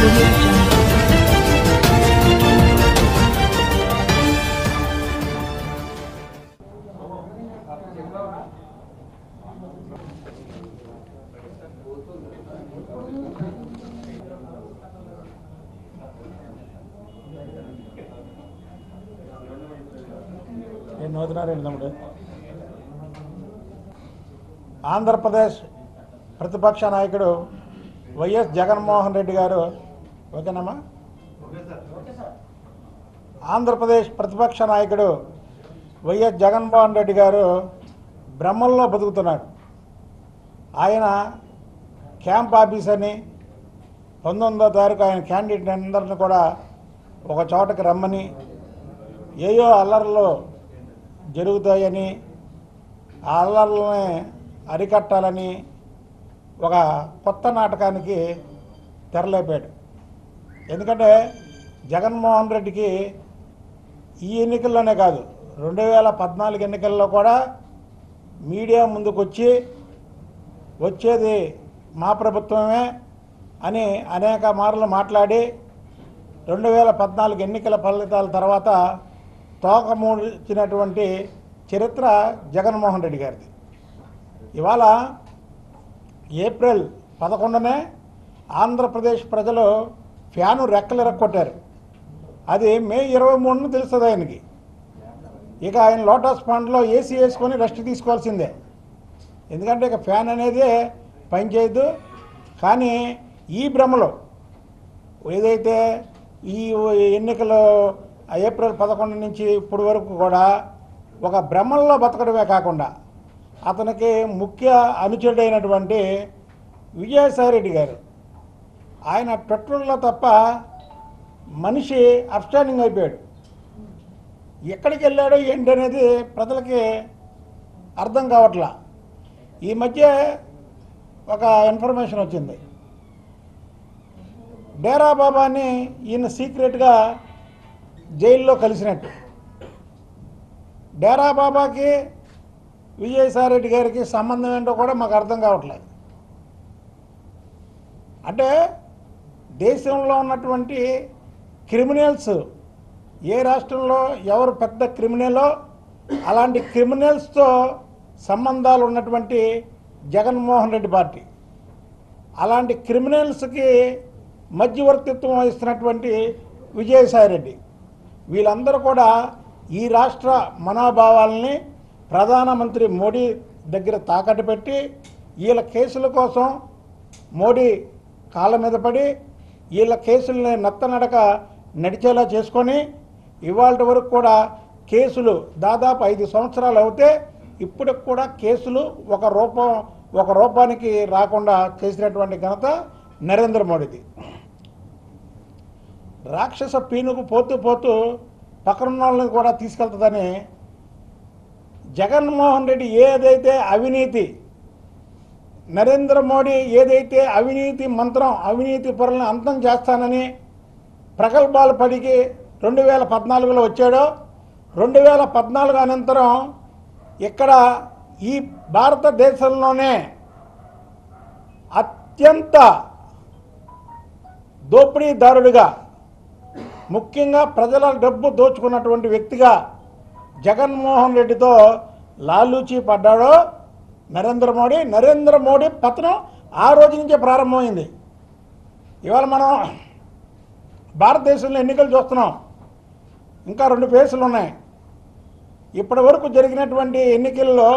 audio jungle. నేను నవ్వుతున్నారండి తమ్ముడు ఆంధ్రప్రదేశ్ ప్రతిపక్ష నాయకుడు వైఎస్ జగన్మోహన్ రెడ్డి గారు ఓకేనమ్మా ఆంధ్రప్రదేశ్ ప్రతిపక్ష నాయకుడు వైఎస్ జగన్మోహన్ రెడ్డి గారు బ్రహ్మంలో బతుకుతున్నాడు ఆయన క్యాంప్ ఆఫీసర్ని పంతొమ్మిదో తారీఖు ఆయన క్యాండిడేట్ అందరిని కూడా ఒక చోటకి రమ్మని ఏయో అల్లర్లు జరుగుతాయని ఆ అల్లర్లని అరికట్టాలని ఒక కొత్త నాటకానికి తెరలేపాడు ఎందుకంటే జగన్మోహన్ రెడ్డికి ఈ ఎన్నికల్లోనే కాదు రెండు వేల పద్నాలుగు ఎన్నికల్లో కూడా మీడియా ముందుకు వచ్చి వచ్చేది మా ప్రభుత్వమే అని అనేక మార్లు మాట్లాడి రెండు వేల పద్నాలుగు ఎన్నికల ఫలితాల తర్వాత తోకమూడిచినటువంటి చరిత్ర జగన్మోహన్ రెడ్డి గారిది ఇవాళ ఏప్రిల్ పదకొండునే ఆంధ్రప్రదేశ్ ప్రజలు ఫ్యాను రెక్కలు ఎరక్కొట్టారు అది మే ఇరవై మూడున తెలుస్తుంది ఆయనకి ఇక ఆయన లోటస్ పాండ్లో ఏసీ వేసుకొని రెస్ట్ తీసుకోవాల్సిందే ఎందుకంటే ఇక ఫ్యాన్ అనేది పనిచేయదు కానీ ఈ భ్రమలో ఏదైతే ఈ ఎన్నికలు ఏప్రిల్ పదకొండు నుంచి ఇప్పటి వరకు కూడా ఒక భ్రమల్లో బతకడమే కాకుండా అతనికి ముఖ్య అనుచరుడైనటువంటి విజయసాయిరెడ్డి గారు ఆయన పెట్రోల్లో తప్ప మనిషి అప్స్టాండింగ్ అయిపోయాడు ఎక్కడికి వెళ్ళాడో ఏంటి అనేది ప్రజలకి అర్థం కావట్లా ఈ మధ్య ఒక ఇన్ఫర్మేషన్ వచ్చింది డేరా బాబాని ఈయన సీక్రెట్గా జైల్లో కలిసినట్టు డేరా బాబాకి విజయసాయిరెడ్డి గారికి సంబంధం ఏంటో కూడా మాకు అర్థం కావట్లేదు అంటే దేశంలో ఉన్నటువంటి క్రిమినల్స్ ఏ రాష్ట్రంలో ఎవరు పెద్ద క్రిమినలో అలాంటి క్రిమినల్స్తో సంబంధాలు ఉన్నటువంటి జగన్మోహన్ రెడ్డి పార్టీ అలాంటి క్రిమినల్స్కి మధ్యవర్తిత్వం వహిస్తున్నటువంటి విజయసాయిరెడ్డి వీళ్ళందరూ కూడా ఈ రాష్ట్ర మనోభావాలని ప్రధానమంత్రి మోడీ దగ్గర తాకట్టు పెట్టి వీళ్ళ కేసుల కోసం మోడీ కాళ్ళ మీద పడి వీళ్ళ కేసుల్ని నత్తనడక నడిచేలా చేసుకొని ఇవాళ వరకు కూడా కేసులు దాదాపు ఐదు సంవత్సరాలు అవుతే ఇప్పటికి కూడా కేసులు ఒక రూపం ఒక రూపానికి రాకుండా చేసినటువంటి ఘనత నరేంద్ర మోడీది రాక్షస పీనుకు పోతూ పోతూ పక్కనున్న వాళ్ళని కూడా తీసుకెళ్తుందని జగన్మోహన్ రెడ్డి ఏదైతే అవినీతి నరేంద్ర మోడీ ఏదైతే అవినీతి మంత్రం అవినీతి పరులను అంతం చేస్తానని ప్రగల్భాలు పడికి రెండు వేల పద్నాలుగులో వచ్చాడో రెండు వేల పద్నాలుగు అనంతరం ఇక్కడ ఈ భారతదేశంలోనే అత్యంత దోపిడీదారుడిగా ముఖ్యంగా ప్రజల డబ్బు దోచుకున్నటువంటి వ్యక్తిగా జగన్మోహన్ రెడ్డితో లాలూచి పడ్డాడో నరేంద్ర మోడీ నరేంద్ర మోడీ పతనం ఆ రోజు నుంచే ప్రారంభమైంది ఇవాళ మనం భారతదేశంలో ఎన్నికలు చూస్తున్నాం ఇంకా రెండు ఫేసులు ఉన్నాయి ఇప్పటి వరకు జరిగినటువంటి ఎన్నికల్లో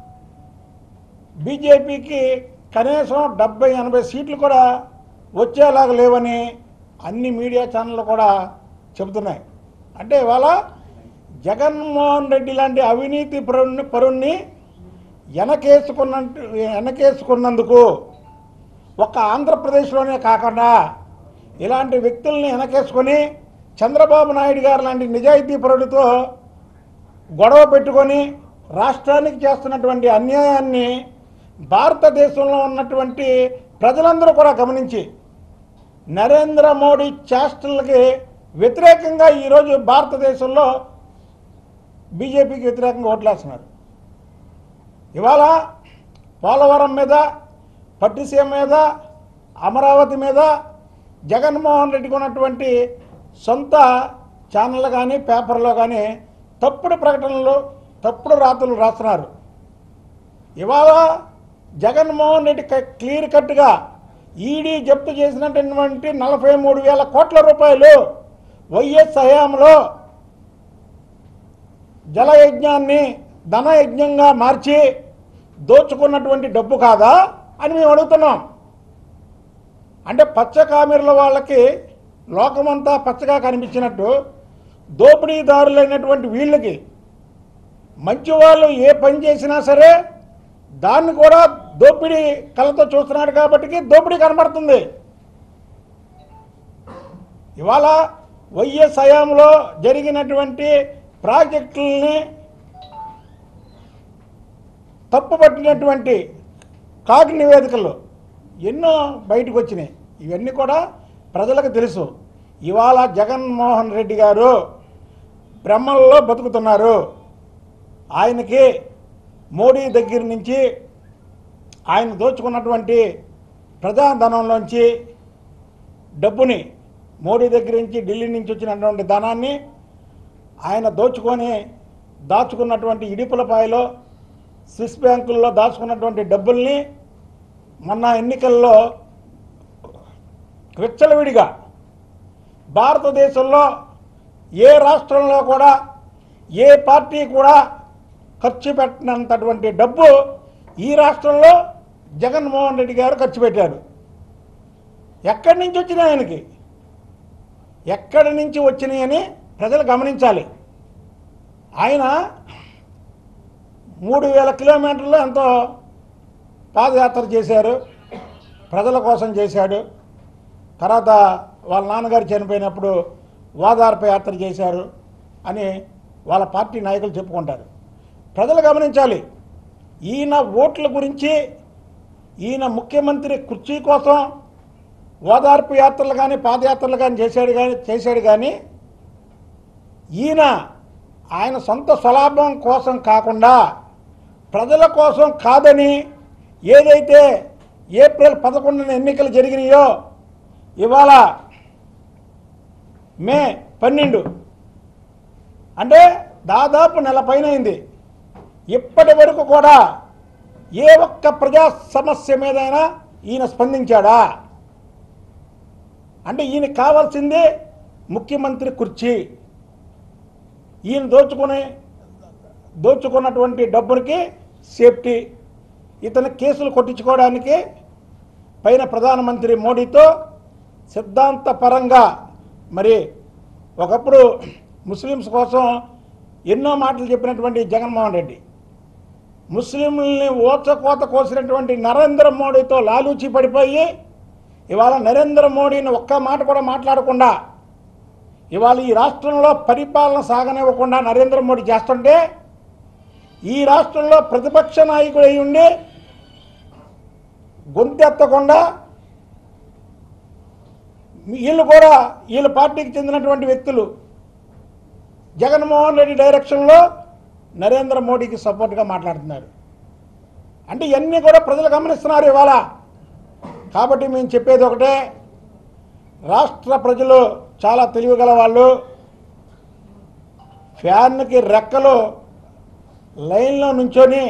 బీజేపీకి కనీసం డెబ్బై ఎనభై సీట్లు కూడా వచ్చేలాగా లేవని అన్ని మీడియా ఛానళ్ళు కూడా చెబుతున్నాయి అంటే ఇవాళ జగన్మోహన్ రెడ్డి లాంటి అవినీతి పరుణ్ణి పరుణ్ణి వెనకేసుకున్నట్టు వెనకేసుకున్నందుకు ఒక్క ఆంధ్రప్రదేశ్లోనే కాకుండా ఇలాంటి వ్యక్తుల్ని వెనకేసుకొని చంద్రబాబు నాయుడు గారు లాంటి నిజాయితీ పరుడితో గొడవ పెట్టుకొని రాష్ట్రానికి చేస్తున్నటువంటి అన్యాయాన్ని భారతదేశంలో ఉన్నటువంటి ప్రజలందరూ కూడా గమనించి నరేంద్ర మోడీ చేష్టలకి వ్యతిరేకంగా ఈరోజు భారతదేశంలో బీజేపీకి వ్యతిరేకంగా ఓట్లేస్తున్నారు ఇవాళ పోలవరం మీద పట్టిసీమ మీద అమరావతి మీద జగన్మోహన్ రెడ్డికి ఉన్నటువంటి సొంత ఛానళ్ళు కానీ పేపర్లో కానీ తప్పుడు ప్రకటనలు తప్పుడు రాతలు రాస్తున్నారు ఇవాళ జగన్మోహన్ రెడ్డి క- క్లియర్ కట్గా ఈడీ జప్తు చేసినటువంటి నలభై మూడు వేల కోట్ల రూపాయలు వైఎస్ హయాంలో జలయజ్ఞాన్ని ధనయజ్ఞంగా మార్చి దోచుకున్నటువంటి డబ్బు కాదా అని మేము అడుగుతున్నాం అంటే పచ్చ కామెర్ల వాళ్ళకి లోకమంతా పచ్చగా కనిపించినట్టు దోపిడీదారులైనటువంటి వీళ్ళకి మంచి వాళ్ళు ఏ పని చేసినా సరే దాన్ని కూడా దోపిడీ కళ్ళతో చూస్తున్నాడు కాబట్టి దోపిడీ కనబడుతుంది ఇవాళ వైఎస్ హయాంలో జరిగినటువంటి ప్రాజెక్టుల్ని తప్పుపట్టినటువంటి కాకి నివేదికలు ఎన్నో బయటకు వచ్చినాయి ఇవన్నీ కూడా ప్రజలకు తెలుసు ఇవాళ జగన్మోహన్ రెడ్డి గారు బ్రహ్మల్లో బతుకుతున్నారు ఆయనకి మోడీ దగ్గర నుంచి ఆయన దోచుకున్నటువంటి ప్రజాధనంలోంచి డబ్బుని మోడీ దగ్గర నుంచి ఢిల్లీ నుంచి వచ్చినటువంటి ధనాన్ని ఆయన దోచుకొని దాచుకున్నటువంటి ఇడుపులపాయలో స్విస్ బ్యాంకుల్లో దాచుకున్నటువంటి డబ్బుల్ని మొన్న ఎన్నికల్లో విచ్చలవిడిగా భారతదేశంలో ఏ రాష్ట్రంలో కూడా ఏ పార్టీ కూడా ఖర్చు పెట్టినంతటువంటి డబ్బు ఈ రాష్ట్రంలో జగన్మోహన్ రెడ్డి గారు ఖర్చు పెట్టారు ఎక్కడి నుంచి వచ్చినాయి ఆయనకి ఎక్కడి నుంచి వచ్చినాయని ప్రజలు గమనించాలి ఆయన మూడు వేల కిలోమీటర్లు ఎంతో పాదయాత్ర చేశారు ప్రజల కోసం చేశాడు తర్వాత వాళ్ళ నాన్నగారు చనిపోయినప్పుడు ఓదార్ప యాత్ర చేశారు అని వాళ్ళ పార్టీ నాయకులు చెప్పుకుంటారు ప్రజలు గమనించాలి ఈయన ఓట్ల గురించి ఈయన ముఖ్యమంత్రి కుర్చీ కోసం ఓదార్పు యాత్రలు కానీ పాదయాత్రలు కానీ చేశాడు కానీ చేశాడు కానీ ఈయన ఆయన సొంత స్వలాభం కోసం కాకుండా ప్రజల కోసం కాదని ఏదైతే ఏప్రిల్ పదకొండున ఎన్నికలు జరిగినాయో ఇవాళ మే పన్నెండు అంటే దాదాపు నెల పైన అయింది ఇప్పటి వరకు కూడా ఏ ఒక్క ప్రజా సమస్య మీదైనా ఈయన స్పందించాడా అంటే ఈయన కావాల్సింది ముఖ్యమంత్రి కుర్చీ ఈయన దోచుకుని దోచుకున్నటువంటి డబ్బునికి సేఫ్టీ ఇతని కేసులు కొట్టించుకోవడానికి పైన ప్రధానమంత్రి మోడీతో సిద్ధాంతపరంగా మరి ఒకప్పుడు ముస్లిమ్స్ కోసం ఎన్నో మాటలు చెప్పినటువంటి జగన్మోహన్ రెడ్డి ముస్లింలని ఓచకోత కోసినటువంటి నరేంద్ర మోడీతో లాలూచి పడిపోయి ఇవాళ నరేంద్ర మోడీని ఒక్క మాట కూడా మాట్లాడకుండా ఇవాళ ఈ రాష్ట్రంలో పరిపాలన సాగనివ్వకుండా నరేంద్ర మోడీ చేస్తుంటే ఈ రాష్ట్రంలో ప్రతిపక్ష నాయకుడు అయి ఉండి గొంతెత్తకుండా వీళ్ళు కూడా వీళ్ళ పార్టీకి చెందినటువంటి వ్యక్తులు జగన్మోహన్ రెడ్డి డైరెక్షన్లో నరేంద్ర మోడీకి సపోర్ట్గా మాట్లాడుతున్నారు అంటే ఇవన్నీ కూడా ప్రజలు గమనిస్తున్నారు ఇవాళ కాబట్టి మేము చెప్పేది ఒకటే రాష్ట్ర ప్రజలు చాలా తెలివిగల వాళ్ళు ఫ్యాన్కి రెక్కలు లైన్లో నుంచొని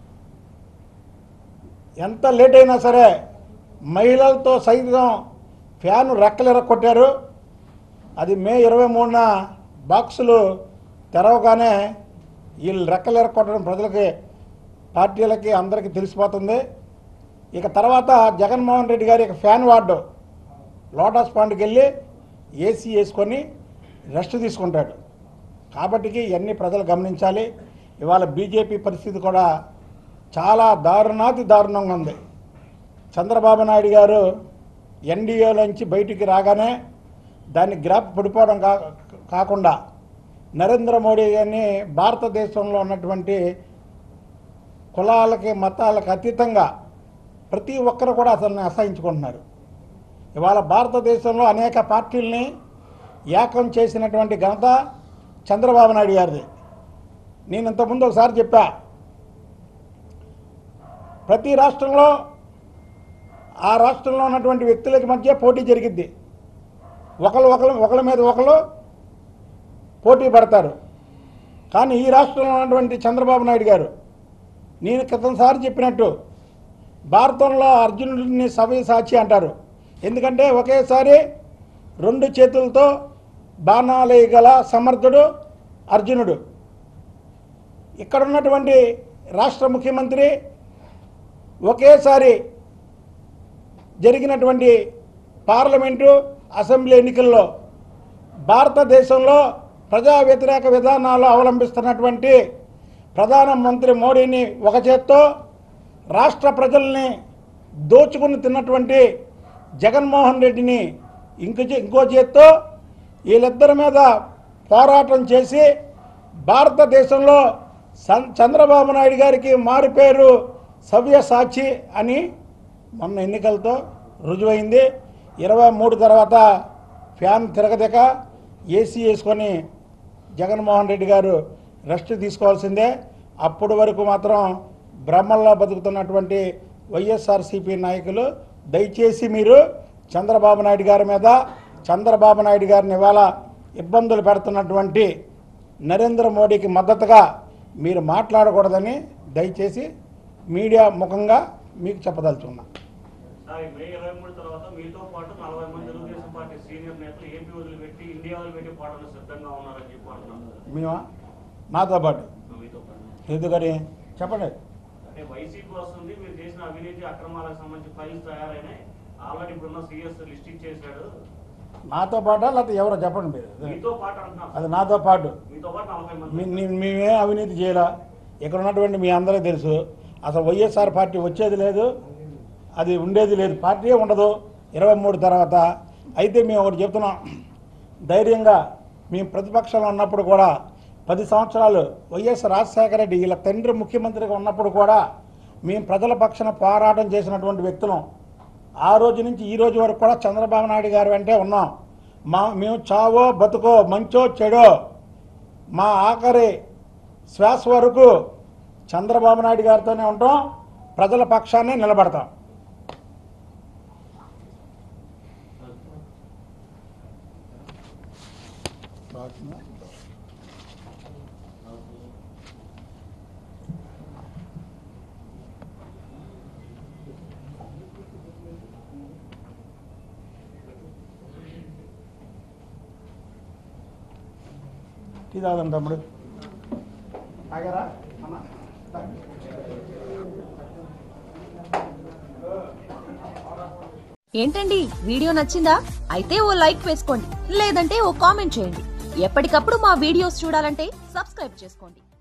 ఎంత లేట్ అయినా సరే మహిళలతో సైతం ఫ్యాన్ రెక్కలు ఎరగొట్టారు అది మే ఇరవై మూడున బాక్సులు తెరవగానే వీళ్ళు రెక్కలు ఎరగొట్టడం ప్రజలకి పార్టీలకి అందరికీ తెలిసిపోతుంది ఇక తర్వాత జగన్మోహన్ రెడ్డి గారి ఇక ఫ్యాన్ వార్డు లోటస్ పాండ్కి వెళ్ళి ఏసీ వేసుకొని రెస్ట్ తీసుకుంటాడు కాబట్టికి ఇవన్నీ ప్రజలు గమనించాలి ఇవాళ బీజేపీ పరిస్థితి కూడా చాలా దారుణాతి దారుణంగా ఉంది చంద్రబాబు నాయుడు గారు ఎన్డీఏలోంచి బయటికి రాగానే దాన్ని గ్రాప్ పడిపోవడం కా కాకుండా నరేంద్ర మోడీ గారిని భారతదేశంలో ఉన్నటువంటి కులాలకి మతాలకు అతీతంగా ప్రతి ఒక్కరు కూడా అతన్ని అసహించుకుంటున్నారు ఇవాళ భారతదేశంలో అనేక పార్టీల్ని ఏకం చేసినటువంటి ఘనత చంద్రబాబు నాయుడు గారిది నేను ఇంతకుముందు ఒకసారి చెప్పా ప్రతి రాష్ట్రంలో ఆ రాష్ట్రంలో ఉన్నటువంటి వ్యక్తులకి మధ్య పోటీ జరిగిద్ది ఒకరు ఒకరు ఒకరి మీద ఒకరు పోటీ పడతారు కానీ ఈ రాష్ట్రంలో ఉన్నటువంటి చంద్రబాబు నాయుడు గారు నేను క్రితంసారి చెప్పినట్టు భారతంలో అర్జునుడిని సవ్య సాక్షి అంటారు ఎందుకంటే ఒకేసారి రెండు చేతులతో బాణాలేయగల సమర్థుడు అర్జునుడు ఇక్కడ ఉన్నటువంటి రాష్ట్ర ముఖ్యమంత్రి ఒకేసారి జరిగినటువంటి పార్లమెంటు అసెంబ్లీ ఎన్నికల్లో భారతదేశంలో ప్రజా వ్యతిరేక విధానాలు అవలంబిస్తున్నటువంటి ప్రధానమంత్రి మోడీని ఒక చేత్తో రాష్ట్ర ప్రజల్ని దోచుకుని తిన్నటువంటి జగన్మోహన్ రెడ్డిని ఇంక ఇంకో చేత్తో వీళ్ళిద్దరి మీద పోరాటం చేసి భారతదేశంలో సన్ చంద్రబాబు నాయుడు గారికి మారిపేరు సవ్య సాక్షి అని మొన్న ఎన్నికలతో రుజువైంది ఇరవై మూడు తర్వాత ఫ్యాన్ తిరగదక ఏసీ వేసుకొని జగన్మోహన్ రెడ్డి గారు రెస్ట్ తీసుకోవాల్సిందే అప్పటి వరకు మాత్రం బ్రహ్మల్లో బతుకుతున్నటువంటి వైఎస్ఆర్సీపీ నాయకులు దయచేసి మీరు చంద్రబాబు నాయుడు గారి మీద చంద్రబాబు నాయుడు గారిని ఇవాళ ఇబ్బందులు పెడుతున్నటువంటి నరేంద్ర మోడీకి మద్దతుగా మీరు మాట్లాడకూడదని దయచేసి మీడియా ముఖంగా మీకు చెప్పదలుచుకున్నా సార్ మే ఇరవై మూడు తర్వాత మీతో పాటు నలభై మంది తెలుగుదేశం పార్టీ సీనియర్ నేతలు ఏపీ వదిలిపెట్టి ఇండియా వదిలిపెట్టి పోవడానికి సిద్ధంగా ఉన్నారని చెప్పి అంటున్నారు మేమా మాతో పాటు మీతో పాటు ఎందుకని చెప్పండి అంటే వైసీపీ వస్తుంది మీరు చేసిన అవినీతి అక్రమాలకు సంబంధించి ఫైల్స్ తయారైనాయి ఆల్రెడీ ఇప్పుడున్న సీఎస్ లిస్ట్ ఇచ్చేసాడు నాతో పాటా లేకపోతే ఎవరో చెప్పండి మీరు మీతో పాటు అంటున్నారు అది నాతో పాటు మీతో పాటు నలభై మంది మీ- నీ- మేమేం అవినీతి చేయలా ఇక్కడ ఉన్నటువంటి మీ అందరికీ తెలుసు అసలు వైఎస్ఆర్ పార్టీ వచ్చేది లేదు అది ఉండేది లేదు పార్టీయే ఉండదు ఇరవై మూడు తర్వాత అయితే మేము ఒకటి చెప్తున్నాం ధైర్యంగా మేము ప్రతిపక్షంలో ఉన్నప్పుడు కూడా పది సంవత్సరాలు వైఎస్ రాజశేఖర రెడ్డి వీళ్ళ తండ్రి ముఖ్యమంత్రిగా ఉన్నప్పుడు కూడా మేము ప్రజల పక్షాన పోరాటం చేసినటువంటి వ్యక్తులం ఆ రోజు నుంచి ఈ రోజు వరకు కూడా చంద్రబాబు నాయుడు గారు వెంటే ఉన్నాం మా మేము చావో బతుకో మంచో చెడో మా ఆఖరి శ్వాస వరకు చంద్రబాబు నాయుడు గారితోనే ఉంటాం ప్రజల పక్షాన్నే నిలబడతాం టీ తాగదాం తమ్ముడు తాగారా అన్న తాగు. ఏంటండి వీడియో నచ్చిందా అయితే ఓ లైక్ వేసుకోండి లేదంటే ఓ కామెంట్ చేయండి ఎప్పటికప్పుడు మా వీడియోస్ చూడాలంటే సబ్స్క్రైబ్ చేసుకోండి